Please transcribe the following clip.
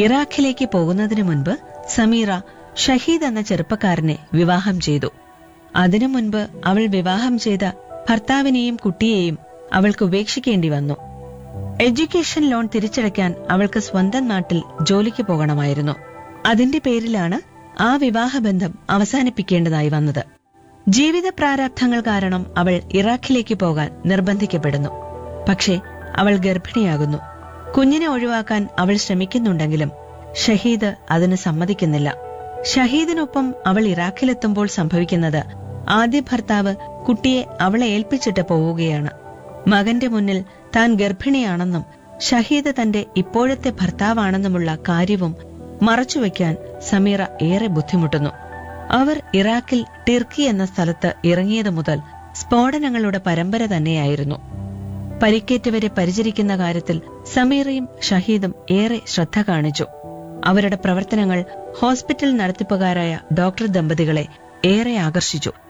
ഇറാഖിലേക്ക് പോകുന്നതിനു മുൻപ് സമീറ ഷഹീദ് എന്ന ചെറുപ്പക്കാരനെ വിവാഹം ചെയ്തു അതിനു മുൻപ് അവൾ വിവാഹം ചെയ്ത ഭർത്താവിനെയും കുട്ടിയെയും അവൾക്ക് ഉപേക്ഷിക്കേണ്ടി വന്നു എഡ്യൂക്കേഷൻ ലോൺ തിരിച്ചടയ്ക്കാൻ അവൾക്ക് സ്വന്തം നാട്ടിൽ ജോലിക്ക് പോകണമായിരുന്നു അതിന്റെ പേരിലാണ് ആ വിവാഹബന്ധം അവസാനിപ്പിക്കേണ്ടതായി വന്നത് ജീവിത പ്രാരാബ്ധങ്ങൾ കാരണം അവൾ ഇറാഖിലേക്ക് പോകാൻ നിർബന്ധിക്കപ്പെടുന്നു പക്ഷേ അവൾ ഗർഭിണിയാകുന്നു കുഞ്ഞിനെ ഒഴിവാക്കാൻ അവൾ ശ്രമിക്കുന്നുണ്ടെങ്കിലും ഷഹീദ് അതിന് സമ്മതിക്കുന്നില്ല ഷഹീദിനൊപ്പം അവൾ ഇറാഖിലെത്തുമ്പോൾ സംഭവിക്കുന്നത് ആദ്യ ഭർത്താവ് കുട്ടിയെ അവളെ ഏൽപ്പിച്ചിട്ട് പോവുകയാണ് മകന്റെ മുന്നിൽ താൻ ഗർഭിണിയാണെന്നും ഷഹീദ് തന്റെ ഇപ്പോഴത്തെ ഭർത്താവാണെന്നുമുള്ള കാര്യവും മറച്ചുവെക്കാൻ സമീറ ഏറെ ബുദ്ധിമുട്ടുന്നു അവർ ഇറാഖിൽ ടിർക്കി എന്ന സ്ഥലത്ത് ഇറങ്ങിയത് മുതൽ സ്ഫോടനങ്ങളുടെ പരമ്പര തന്നെയായിരുന്നു പരിക്കേറ്റവരെ പരിചരിക്കുന്ന കാര്യത്തിൽ സമീറയും ഷഹീദും ഏറെ ശ്രദ്ധ കാണിച്ചു അവരുടെ പ്രവർത്തനങ്ങൾ ഹോസ്പിറ്റൽ നടത്തിപ്പുകാരായ ഡോക്ടർ ദമ്പതികളെ ഏറെ ആകർഷിച്ചു